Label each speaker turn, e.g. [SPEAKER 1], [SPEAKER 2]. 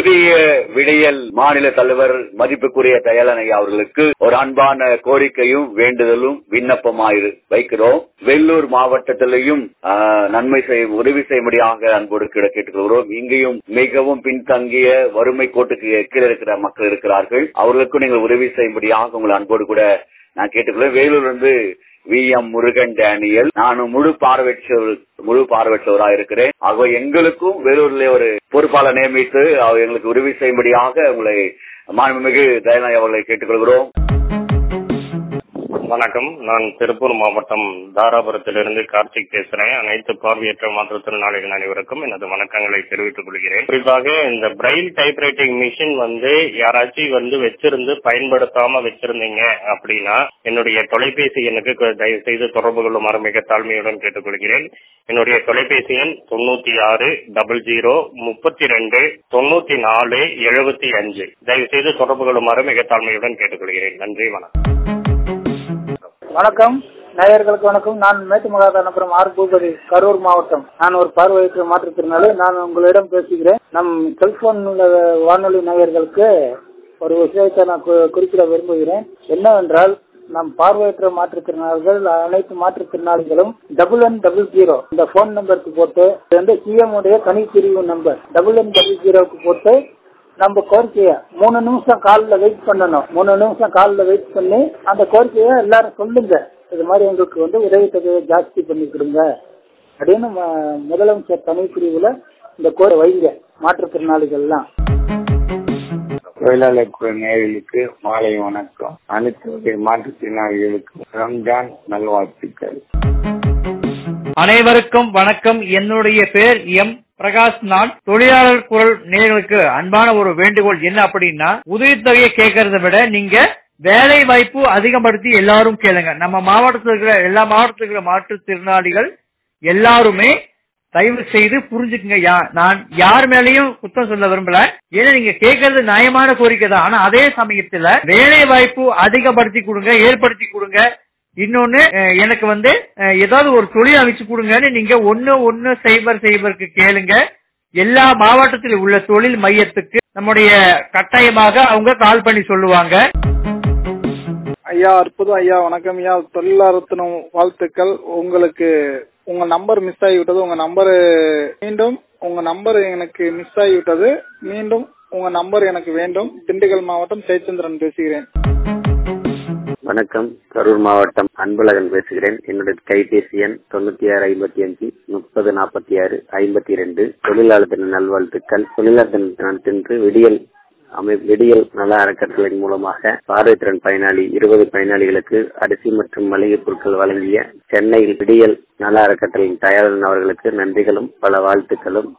[SPEAKER 1] புதிய விடியல் மாநில தலைவர் மதிப்புக்குரிய தயாளன் ஐயா அவர்களுக்கு ஒரு அன்பான கோரிக்கையும் வேண்டுதலும் விண்ணப்பமாய் வைக்கிறோம் வெள்ளூர் மாவட்டத்திலையும் ஆஹ், நன்மை செய்ய உதவி செய்யும்படியாக அன்போடு கிட கேட்டுக்கொள்கிறோம் இங்கேயும் மிகவும் பின்தங்கிய வறுமை கோட்டுக்கு கீழே இருக்கிற மக்கள் இருக்கிறார்கள் அவர்களுக்கும் நீங்கள் உதவி செய்யும்படியாக உங்களை அன்போடு கூட நான் கேட்டுக்கொள்வேன் வேலூர் இருந்து வி எம் முருகன் டேனியல் நான் முழு பார்வையற்றவர் முழு பார்வையற்றவராக இருக்கிறேன் ஆகவே எங்களுக்கும் வேலூர்ல ஒரு பொறுப்பாளர் நியமித்து அவர் எங்களுக்கு உதவி செய்யும்படியாக உங்களை மாண்புமிகு தயநாய் அவர்களை கேட்டுக்கொள்கிறோம்
[SPEAKER 2] வணக்கம் நான் திருப்பூர் மாவட்டம் தாராபுரத்திலிருந்து கார்த்திக் பேசுறேன் அனைத்து பார்வையற்ற மாற்றுத்திறனாளிகள் அனைவருக்கும் எனது வணக்கங்களை தெரிவித்துக் கொள்கிறேன் குறிப்பாக இந்த பிரைல் டைப்ரைட்டிங் மிஷின் வந்து யாராச்சும் வந்து வச்சிருந்து பயன்படுத்தாம வச்சிருந்தீங்க அப்படின்னா என்னுடைய தொலைபேசி எண்ணுக்கு க- தயவு செய்து தொடர்பு கொள்ளுமாறு மிக தாழ்மையுடன் கேட்டுக்கொள்கிறேன் என்னுடைய தொலைபேசி எண் தொண்ணூத்தி ஆறு டபுள் ஜீரோ முப்பத்தி ரெண்டு தொண்ணூத்தி நாலு எழுபத்தி அஞ்சு தயவு செய்து தொடர்பு கொள்ளுமாறு மிக தாழ்மையுடன் கேட்டுக்கொள்கிறேன் நன்றி வணக்கம்
[SPEAKER 3] வணக்கம் நேயர்களுக்கு வணக்கம் நான் மேட்டுமகாதானபுரம் ஆர் பூபதி கரூர் மாவட்டம் நான் ஒரு பார்வையற்ற மாற்றுத்திறனாளி நான் உங்களிடம் பேசுகிறேன் நம் செல்போன் வானொலி நேயர்களுக்கு ஒரு விஷயத்தை நான் கு- குறிப்பிட விரும்புகிறேன் என்னவென்றால் நம் பார்வையற்ற மாற்றுத்திறனாளிகள் அனைத்து மாற்றுத்திறனாளிகளும் டபுள் ஒன் டபுள் ஜீரோ இந்த போன் நம்பருக்கு போட்டு இது வந்து சிஎம் உடைய தனிப்பிரிவு நம்பர் டபுள் ஒன் டபுள் ஜீரோக்கு போட்டு நம்ம கோரிக்கைய மூணு நிமிஷம் காலில் வெயிட் பண்ணணும் மூணு நிமிஷம் காலில் வெயிட் பண்ணி அந்த கோரிக்கையை எல்லாரும் சொல்லுங்க இது மாதிரி எங்களுக்கு வந்து உதவித்தொகையை ஜாஸ்தி பண்ணி கொடுங்க அப்படின்னு ம- முதலமைச்சர் தனிப்பிரிவுல இந்த கோரி வைங்க மாற்றுத்திறனாளிகள்லாம்
[SPEAKER 4] தொழிலாளர் குழு நேயர்களுக்கு மாலை வணக்கம் அனைத்து வகை மாற்றுத்திறனாளிகளுக்கு ரம்ஜான் நல்வாழ்த்துக்கள்
[SPEAKER 5] அனைவருக்கும் வணக்கம் என்னுடைய பேர் எம் பிரகாஷ் நான் தொழிலாளர் குரல் நேயர்களுக்கு அன்பான ஒரு வேண்டுகோள் என்ன அப்படின்னா உதவித்தொகையை கேட்கறத விட நீங்க வேலை வாய்ப்பு அதிகப்படுத்தி எல்லாரும் கேளுங்க நம்ம மாவட்டத்தில் இருக்கிற எல்லா மாவட்டத்தில் இருக்கிற மாற்றுத்திறனாளிகள் எல்லாருமே தயவு செய்து புரிஞ்சுக்குங்க யா- நான் யார் மேலயும் குத்தம் சொல்ல விரும்பல ஏன்னா நீங்க கேட்கறது நியாயமான கோரிக்கை தான் ஆனா அதே சமயத்துல வேலை வாய்ப்பு அதிகப்படுத்தி கொடுங்க ஏற்படுத்தி கொடுங்க இன்னொன்னு அஹ், எனக்கு வந்து அஹ், ஏதாவது ஒரு தொழில் அமைச்சு கொடுங்கன்னு நீங்க ஒன்னு ஒன்னு சைபர் சைபருக்கு கேளுங்க எல்லா மாவட்டத்தில் உள்ள தொழில் மையத்துக்கு நம்முடைய கட்டாயமாக அவங்க கால் பண்ணி சொல்லுவாங்க
[SPEAKER 6] ஐயா அற்புதம் ஐயா வணக்கம் ஐயா தொழிலாளர் தினம் வாழ்த்துக்கள் உங்களுக்கு உங்க நம்பர் மிஸ் ஆகிவிட்டது உங்க நம்பர் மீண்டும் உங்க நம்பர் எனக்கு மிஸ் ஆகிவிட்டது மீண்டும் உங்க நம்பர் எனக்கு வேண்டும் திண்டுக்கல் மாவட்டம் ஜெயச்சந்திரன் பேசுகிறேன்
[SPEAKER 7] வணக்கம் கரூர் மாவட்டம் அன்பழகன் பேசுகிறேன் என்னுடைய கைபேசி எண் தொண்ணூத்தி ஆறு ஐம்பத்தி அஞ்சு முப்பது நாற்பத்தி ஆறு ஐம்பத்தி ரெண்டு தொழிலாளர் தின நல்வாழ்த்துக்கள் தொழிலாளர் தின தினத்தன்று விடியல் அமை விடியல் நல அறக்கட்டளையின் மூலமாக பார்வைத்திறன் பயனாளி இருபது பயனாளிகளுக்கு அரிசி மற்றும் மளிகை பொருட்கள் வழங்கிய சென்னையில் விடியல் நல அறக்கட்டளையின் தயாரன் அவர்களுக்கு நன்றிகளும் பல வாழ்த்துக்களும்